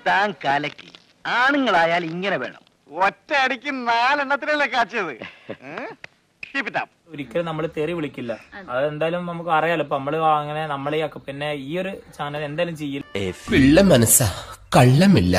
താൻ കലക്കി ആണുങ്ങളായാൽ ഇങ്ങനെ വേണം ഒറ്റ അടിക്ക് നാലെണ്ണത്തിനല്ലേ കാച്ചത് കീപ് ഇറ്റ് അപ്പ് ഒരിക്കലും നമ്മൾ തെറി വിളിക്കില്ല അതെന്തായാലും നമുക്ക് അറിയാലോ ഇപ്പൊ നമ്മള് അങ്ങനെ നമ്മളെ പിന്നെ ഈ ഒരു ചാനൽ എന്തായാലും ചെയ്യില്ല പിള്ള മനസ്സാ കള്ളമില്ല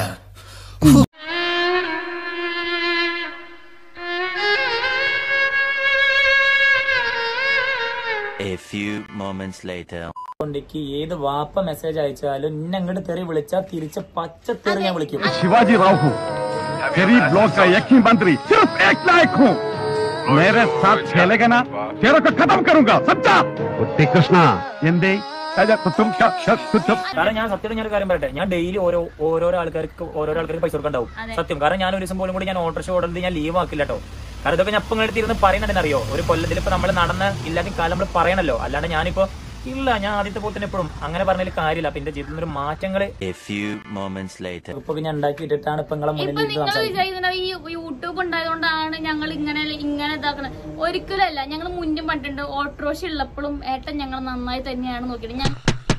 A few moments later. കൊണ്ടേക്ക് ഏത് വാപ്പ മെസ്സേജ് അയച്ചാലും ഇന്നെ അങ്ങോട്ട് തെറി വിളിച്ചാൽ തിരിച്ച് പച്ച തെറി ഞാൻ വിളിക്കും शिवाजी राव हूँ गरीब ब्लॉक का एक ही मंत्री सिर्फ एक लायक हूँ मेरे साथ खेलेगा ना तेरे को खत्म करूंगा समझा कुट्टी कृष्णा എന്തേ തും തും കാരണം ഞാൻ സത്യം ഞാൻ ഒരു കാര്യം പറയട്ടെ ഞാൻ ഡെയിലി ഓരോ ഓരോരോ ആൾക്കാർക്ക് ഓരോരോ ആൾക്കാർക്ക് പൈസ കൊടുക്കണ്ടാവും സത്യം കാരണം ഞാൻ ഒരു ദിവസം പോലും കൂടി ഞാൻ ഓട്ടോറിക്ഷ ഓടുന്നത് ഞാൻ ലീവ് ആക്കില്ല കേട്ടോ കാരണം ഇതൊക്കെ ഞാൻ ഇപ്പം ഇരുന്ന് പറയുന്നുണ്ടെന്ന് അറിയോ ഒരു കൊല്ലത്തിൽ ഇപ്പൊ നമ്മൾ നടന്ന ഇല്ലാത്ത കാലം നമ്മൾ പറയണല്ലോ അല്ലാണ്ട് ഞാനിപ്പോ ഇല്ല ഞാൻ ആദ്യത്തെ പോലെ തന്നെ എപ്പോഴും അങ്ങനെ പറഞ്ഞതിൽ കാര്യമില്ല അപ്പൊ എന്റെ ജീവിതത്തിൽ ഒരു മാറ്റങ്ങൾ A few moments later. ഇപ്പൊ ഞാൻ ഉണ്ടാക്കിയിട്ടിട്ടാണ് ഇപ്പൊ നിങ്ങളെ ഇപ്പൊ മുന്നിൽ ഇത് നിങ്ങൾ സംസാരിക്കുന്നത് വിചാരിക്കുന്നത് ഈ യൂട്യൂബ് ഉണ്ടായതുകൊണ്ടാണ് ഞങ്ങൾ ഇങ്ങനെ ഇങ്ങനെ ഇതാക്കണത് ഒരിക്കലല്ല ഞങ്ങൾ മുന്നും പണ്ടുണ്ട് ഓട്ടോറിക്ഷ ഉള്ളപ്പോഴും ഏട്ടൻ ഞങ്ങൾ നന്നായി തന്നെയാണ് നോക്കിയിട്ട് ഞാൻ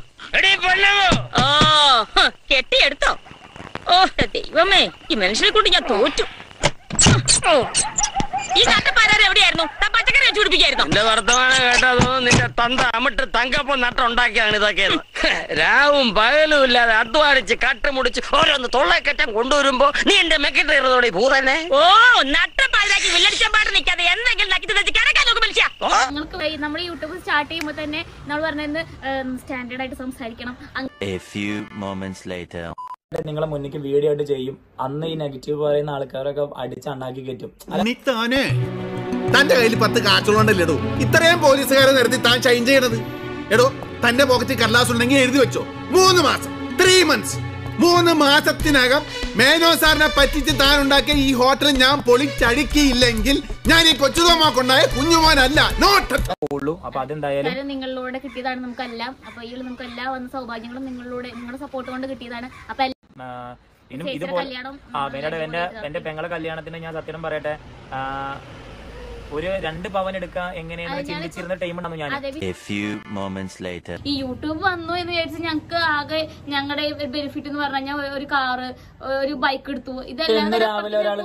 ഓ ഹ്, കെട്ടിയെടുത്തോ ഓ ദൈവമേ ഈ മനുഷ്യനെ കൊണ്ട് ഞാൻ തോറ്റു ഓ ഈ നട്ടപ്പാരാർ എവിടെയായിരുന്നു താൻ പച്ചക്കറി വെച്ച് പിടിപ്പിക്കായിരുന്നു എന്റെ വർത്തമാനം കേട്ടതോ നിന്റെ തന്ത അമിട്ട് തങ്കപ്പം നട്ടുണ്ടാക്കിയാണ് ഇതൊക്കെ രാവും പകലും ഇല്ലാതെ അധ്വാനിച്ച് കട്ടുമുടിച്ച് ഓരോന്ന് തൊള്ളെ കെട്ടാൻ കൊണ്ടുവരുമ്പോ നീ എന്റെ മെക്കിട്ടോടെ ഭൂതന്നെ ഓ നട്ടപ്പാരാക്കി വില്ലടിച്ചാൻ പാട്ട് നിൽക്കാതെ എന്തെങ്കിലും നക്കി വെച്ച് കിടക്കാൻ നോക്കും മനുഷ്യ ഞങ്ങൾക്ക് ഈ നമ്മുടെ യൂട്യൂബ് സ്റ്റാർട്ട് ചെയ്യുമ്പോൾ തന്നെ നമ്മൾ പറഞ്ഞത് സ്റ്റാൻഡേർഡ് ആയിട്ട് സംസാരിക്കണം അങ്ങ് A few moments later. നിങ്ങളെ മുന്നിലേക്ക് വീഡിയോ ആയിട്ട് ചെയ്യും അന്ന് ഈ നെഗറ്റീവ് പറയുന്ന ആൾക്കാരൊക്കെ അടിച്ച് അണ്ണാക്കി കയറ്റും താനെ തന്റെ കയ്യിൽ പത്ത് കാച്ചുകൊണ്ടല്ലേ എടോ ഇത്രയും പോലീസുകാരെ നിർത്തി താൻ ഷൈൻ ചെയ്യണത് എടോ തന്റെ പോക്കറ്റിൽ കടലാസ് ഉണ്ടെങ്കിൽ എഴുതി വെച്ചോ മൂന്ന് മാസം ത്രീ മന്ത്സ് മൂന്ന് മാസത്തിനകം മേനോ സാറിനെ പറ്റിച്ച് താൻ ഉണ്ടാക്കിയ ഈ ഹോട്ടൽ ഞാൻ പൊളിച്ചടുക്കിയില്ലെങ്കിൽ ഞാൻ ഈ കൊച്ചുതോമാക്കുണ്ടായ കുഞ്ഞുമോനല്ല നോട്ട് ഉള്ളൂ അപ്പൊ അതെന്തായാലും എന്തായാലും നിങ്ങളിലൂടെ കിട്ടിയതാണ് നമുക്കെല്ലാം അപ്പൊ ഈ നമുക്ക് എല്ലാ വന്ന സൗഭാഗ്യങ്ങളും നിങ്ങളിലൂടെ നിങ്ങളുടെ സപ്പോർട്ട് കൊണ്ട് കിട്ടിയതാണ് അപ്പൊ എല്ലാ- ആ, ഇനും ചേച്ചിയുടെ ഇതുപോലെ കല്യാണം ആ വേറെ എന്റെ എന്റെ പെങ്ങളെ കല്യാണത്തിന് ഞാൻ സത്യം പറയട്ടെ ആ, ഒരു രണ്ട് പവൻ എടുക്കാൻ എങ്ങനെയാണ് ചിന്തിച്ചിരുന്ന ടൈം ഉണ്ടെന്ന് ഞാൻ അതെ A few moments later. ഈ യൂട്യൂബ് വന്നു എന്ന് വിചാരിച്ച് ഞങ്ങൾക്ക് ആകെ ഞങ്ങളുടെ ബെനിഫിറ്റ് എന്ന് പറഞ്ഞു കഴിഞ്ഞാൽ ഒരു കാറ് ഒരു ബൈക്ക് എടുത്തു ഇതെല്ലാം ഇന്ന് തന്നെ രാവിലെ ഒരാൾ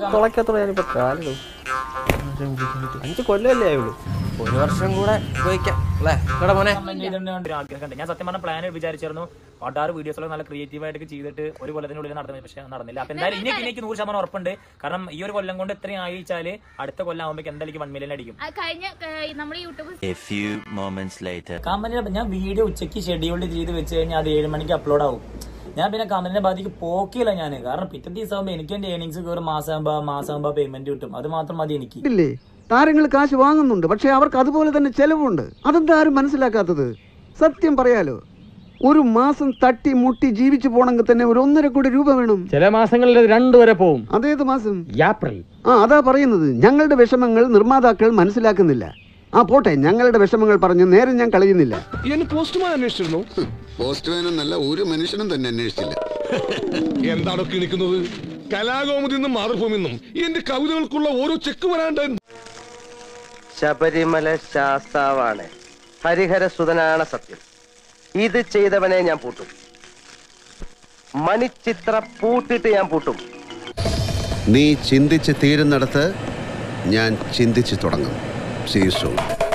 അഞ്ച് കൊല്ലമല്ലേ ആയുള്ളൂ ഒരു വർഷം കൂടെ ഉപയോഗിക്കാം അല്ലേ ഇവിടെ മോനെ ആഗ്രഹമുണ്ട് ഞാൻ സത്യം പറഞ്ഞ പ്ലാൻ വിചാരിച്ചിരുന്നു ഒട്ടാറ് വീഡിയോസ് നല്ല ക്രിയേറ്റീവ് ആയിട്ട് ചെയ്തിട്ട് ഒരു കൊല്ലത്തിനുള്ളിൽ നടന്നത് പക്ഷെ നടന്നില്ല അപ്പൊ എന്തായാലും ഇനി എനിക്ക് നൂറ് ശതമാനം ഉറപ്പുണ്ട് കാരണം ഈ ഒരു കൊല്ലം കൊണ്ട് എത്രയും ആയിച്ചാല് അടുത്ത കൊല്ലം ആകുമ്പോൾ എന്തായാലും വൺ മില്യൺ അടിക്കും ആ കഴിഞ്ഞ ഏഹ്, നമ്മുടെ YouTube A few moments later. കമന്റിനെ ഞാൻ വീഡിയോ ഉച്ചയ്ക്ക് ഷെഡ്യൂൾ ചെയ്ത് വെച്ച് കഴിഞ്ഞാൽ അത് ഏഴ് മണിക്ക് അപ്ലോഡ് ആവും ഞാൻ പിന്നെ കമന്റിന്റെ ബാധിക്ക് പോക്കില്ല ഞാൻ കാരണം പിറ്റേ ദിവസം ആകുമ്പോൾ എനിക്ക് എന്റെ ഏണിങ്സ് ഒരു മാസമാകുമ്പോ മാസമാകുമ്പോ പേയ്മെന്റ് കിട്ടും അത് മാത്രം മതി എനിക്ക് ഇല്ലേ താരങ്ങൾ കാശ് വാങ്ങുന്നുണ്ട് പക്ഷെ അവർക്ക് അതുപോലെ തന്നെ ചെലവുണ്ട് അതെന്താ ആരും മനസ്സിലാക്കാത്തത് സത്യം പറയാലോ ഒരു മാസം തട്ടി മുട്ടി ജീവിച്ചു പോണെങ്കിൽ തന്നെ ഒരു ഒന്നര കോടി രൂപ വേണം ചില മാസങ്ങളിൽ രണ്ടു വരെ പോവും അതേത് മാസം ഏപ്രിൽ ആ അതാ പറയുന്നത് ഞങ്ങളുടെ വിഷമങ്ങൾ നിർമ്മാതാക്കൾ മനസ്സിലാക്കുന്നില്ല ആ പോട്ടെ ഞങ്ങളുടെ വിഷമങ്ങൾ പറഞ്ഞ് നേരെ ഞാൻ കളയുന്നില്ല പോസ്റ്റ്മാൻ അന്വേഷിച്ചിരുന്നു പോസ്റ്റ്മാനൊന്നല്ല ഒരു മനുഷ്യനും തന്നെ അന്വേഷിച്ചില്ല എന്താണോ കിണിക്കുന്നത് കലാകൗമുദി നിന്നും മാതൃഭൂമി നിന്നും എന്റെ കവിതകൾക്കുള്ള ഓരോ ചെക്ക് വരാണ്ട് ശബരിമല ശാസ്താവാണ് ഹരിഹരസുതനാണ് സത്യം ഇത് ചെയ്തവനെ ഞാൻ പൂട്ടും മണിച്ചിത്ര പൂട്ടിട്ട് ഞാൻ പൂട്ടും നീ ചിന്തിച്ച് തീരുന്നിടത്ത് ഞാൻ ചിന്തിച്ച് തുടങ്ങും സീസോ